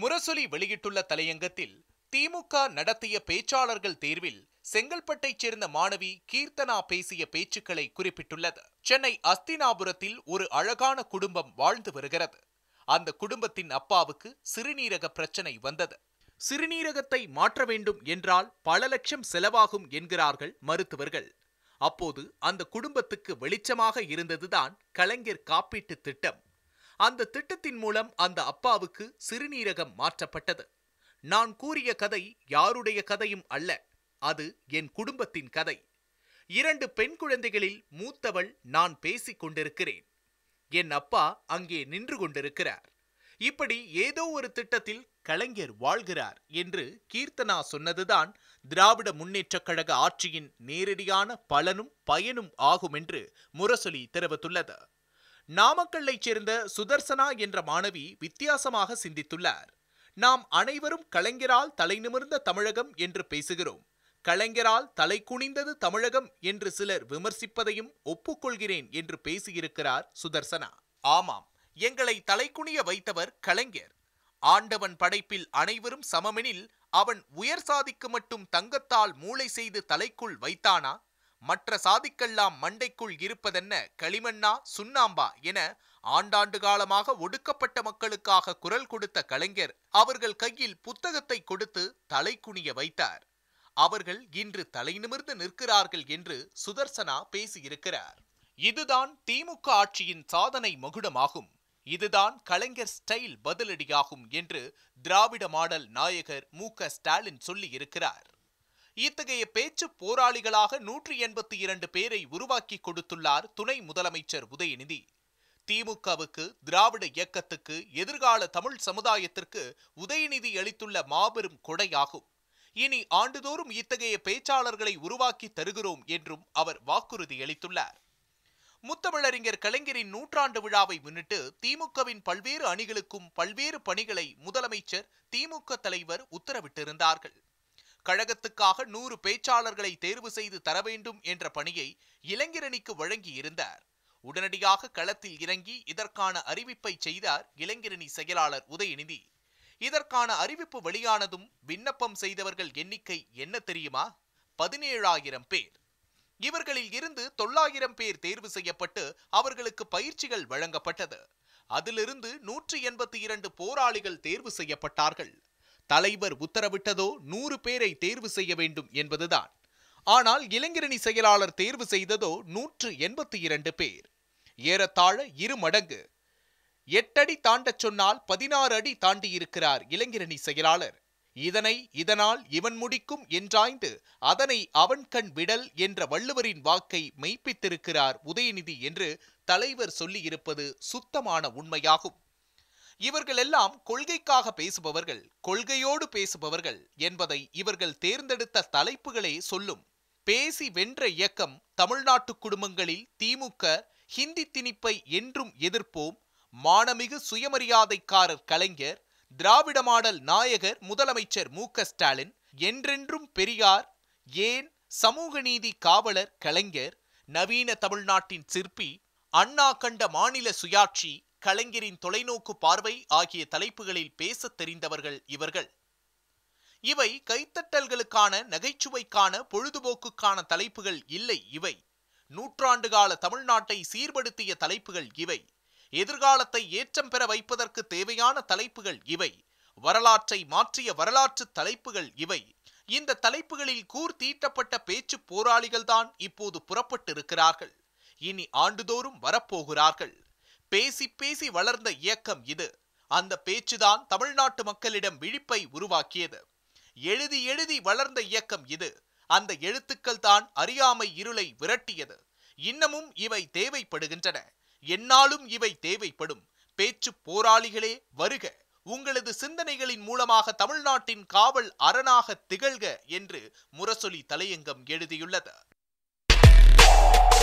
முரசொலி வெளியிட்டுள்ள தலையங்கத்தில் திமுக நடத்திய பேச்சாளர்கள் தேர்வில் செங்கல்பட்டைச் சேர்ந்த மாணவி கீர்த்தனா பேசிய பேச்சுக்களை குறிப்பிட்டுள்ளது சென்னை அஸ்தினாபுரத்தில் ஒரு அழகான குடும்பம் வாழ்ந்து வருகிறது அந்த குடும்பத்தின் அப்பாவுக்கு சிறுநீரக பிரச்சனை வந்தது சிறுநீரகத்தை மாற்ற வேண்டும் என்றால் பல லட்சம் செலவாகும் என்கிறார்கள் மருத்துவர்கள் அப்போது அந்த குடும்பத்துக்கு வெளிச்சமாக இருந்ததுதான் கலைஞர் காப்பீட்டு திட்டம் அந்த திட்டத்தின் மூலம் அந்த அப்பாவுக்கு சிறுநீரகம் மாற்றப்பட்டது நான் கூறிய கதை யாருடைய கதையும் அல்ல அது என் குடும்பத்தின் கதை இரண்டு பெண் குழந்தைகளில் மூத்தவள் நான் பேசிக் கொண்டிருக்கிறேன் என் அப்பா அங்கே நின்று கொண்டிருக்கிறார் இப்படி ஏதோ ஒரு திட்டத்தில் கலைஞர் வாழ்கிறார் என்று கீர்த்தனா சொன்னதுதான் திராவிட முன்னேற்றக் கழக ஆட்சியின் நேரடியான பலனும் பயனும் ஆகும் என்று முரசொலி தெரிவித்துள்ளது நாமக்கல்லைச் சேர்ந்த சுதர்சனா என்ற மாணவி வித்தியாசமாக சிந்தித்துள்ளார் நாம் அனைவரும் கலைஞரால் தலைநிமிர்ந்த தமிழகம் என்று பேசுகிறோம் கலைஞரால் தலை குனிந்தது தமிழகம் என்று சிலர் விமர்சிப்பதையும் ஒப்புக்கொள்கிறேன் என்று பேசியிருக்கிறார் சுதர்சனா ஆமாம் எங்களை தலைக்குனிய வைத்தவர் கலைஞர் ஆண்டவன் படைப்பில் அனைவரும் சமமெனில் அவன் உயர் சாதிக்கு மட்டும் தங்கத்தால் மூளை செய்து தலைக்குள் வைத்தானா மற்ற சாதிக்கெல்லாம் மண்டைக்குள் இருப்பதென்ன களிமண்ணா சுண்ணாம்பா என ஆண்டாண்டு காலமாக ஒடுக்கப்பட்ட மக்களுக்காக குரல் கொடுத்த கலைஞர் அவர்கள் கையில் புத்தகத்தை கொடுத்து தலை குனிய வைத்தார் அவர்கள் இன்று தலை நிமிர்ந்து நிற்கிறார்கள் என்று சுதர்சனா பேசியிருக்கிறார் இதுதான் திமுக ஆட்சியின் சாதனை மகுடமாகும் இதுதான் கலைஞர் ஸ்டைல் பதிலடியாகும் என்று திராவிட மாடல் நாயகர் மு க ஸ்டாலின் சொல்லி இருக்கிறார் இத்தகைய பேச்சு போராளிகளாக நூற்றி எண்பத்தி இரண்டு பேரை உருவாக்கி கொடுத்துள்ளார் துணை முதலமைச்சர் உதயநிதி திமுகவுக்கு திராவிட இயக்கத்துக்கு எதிர்கால தமிழ் சமுதாயத்திற்கு உதயநிதி அளித்துள்ள மாபெரும் கொடையாகும் இனி ஆண்டுதோறும் இத்தகைய பேச்சாளர்களை உருவாக்கி தருகிறோம் என்றும் அவர் வாக்குறுதி அளித்துள்ளார் முத்தமிழறிஞர் கலைஞரின் நூற்றாண்டு விழாவை முன்னிட்டு திமுகவின் பல்வேறு அணிகளுக்கும் பல்வேறு பணிகளை முதலமைச்சர் திமுக தலைவர் உத்தரவிட்டிருந்தார்கள் கழகத்துக்காக நூறு பேச்சாளர்களை தேர்வு செய்து தர வேண்டும் என்ற பணியை இளைஞரணிக்கு வழங்கியிருந்தார் உடனடியாக களத்தில் இறங்கி இதற்கான அறிவிப்பை செய்தார் இளைஞரணி செயலாளர் உதயநிதி இதற்கான அறிவிப்பு வெளியானதும் விண்ணப்பம் செய்தவர்கள் எண்ணிக்கை என்ன தெரியுமா பதினேழாயிரம் பேர் இவர்களில் இருந்து தொள்ளாயிரம் பேர் தேர்வு செய்யப்பட்டு அவர்களுக்கு பயிற்சிகள் வழங்கப்பட்டது அதிலிருந்து நூற்றி எண்பத்தி இரண்டு போராளிகள் தேர்வு செய்யப்பட்டார்கள் தலைவர் உத்தரவிட்டதோ நூறு பேரை தேர்வு செய்ய வேண்டும் என்பதுதான் ஆனால் இளைஞரணி செயலாளர் தேர்வு செய்ததோ நூற்று எண்பத்தி இரண்டு பேர் ஏறத்தாழ இரு மடங்கு எட்டடி தாண்டச் சொன்னால் பதினாறு அடி தாண்டியிருக்கிறார் இளைஞரணி செயலாளர் இதனை இதனால் இவன் முடிக்கும் என்றாய்ந்து அதனை அவன் கண் விடல் என்ற வள்ளுவரின் வாக்கை மெய்ப்பித்திருக்கிறார் உதயநிதி என்று தலைவர் சொல்லியிருப்பது சுத்தமான உண்மையாகும் இவர்கள் எல்லாம் கொள்கைக்காக பேசுபவர்கள் கொள்கையோடு பேசுபவர்கள் என்பதை இவர்கள் தேர்ந்தெடுத்த தலைப்புகளே சொல்லும் பேசி வென்ற இயக்கம் தமிழ்நாட்டு குடும்பங்களில் திமுக ஹிந்தி திணிப்பை என்றும் எதிர்ப்போம் மானமிகு சுயமரியாதைக்காரர் கலைஞர் திராவிட மாடல் நாயகர் முதலமைச்சர் மு க ஸ்டாலின் என்றென்றும் பெரியார் ஏன் சமூக நீதி காவலர் கலைஞர் நவீன தமிழ்நாட்டின் சிற்பி அண்ணா கண்ட மாநில சுயாட்சி கலைஞரின் தொலைநோக்கு பார்வை ஆகிய தலைப்புகளில் பேசத் தெரிந்தவர்கள் இவர்கள் இவை கைத்தட்டல்களுக்கான நகைச்சுவைக்கான பொழுதுபோக்குக்கான தலைப்புகள் இல்லை இவை நூற்றாண்டு கால தமிழ்நாட்டை சீர்படுத்திய தலைப்புகள் இவை எதிர்காலத்தை ஏற்றம் பெற வைப்பதற்கு தேவையான தலைப்புகள் இவை வரலாற்றை மாற்றிய வரலாற்று தலைப்புகள் இவை இந்த தலைப்புகளில் கூர் தீட்டப்பட்ட பேச்சு போராளிகள்தான் இப்போது புறப்பட்டிருக்கிறார்கள் இனி ஆண்டுதோறும் வரப்போகிறார்கள் பேசி பேசி வளர்ந்த இயக்கம் இது அந்த பேச்சுதான் தமிழ்நாட்டு மக்களிடம் விழிப்பை உருவாக்கியது எழுதி எழுதி வளர்ந்த இயக்கம் இது அந்த எழுத்துக்கள் தான் அறியாமை இருளை விரட்டியது இன்னமும் இவை தேவைப்படுகின்றன என்னாலும் இவை தேவைப்படும் பேச்சு போராளிகளே வருக உங்களது சிந்தனைகளின் மூலமாக தமிழ்நாட்டின் காவல் அரணாக திகழ்க என்று முரசொலி தலையங்கம் எழுதியுள்ளது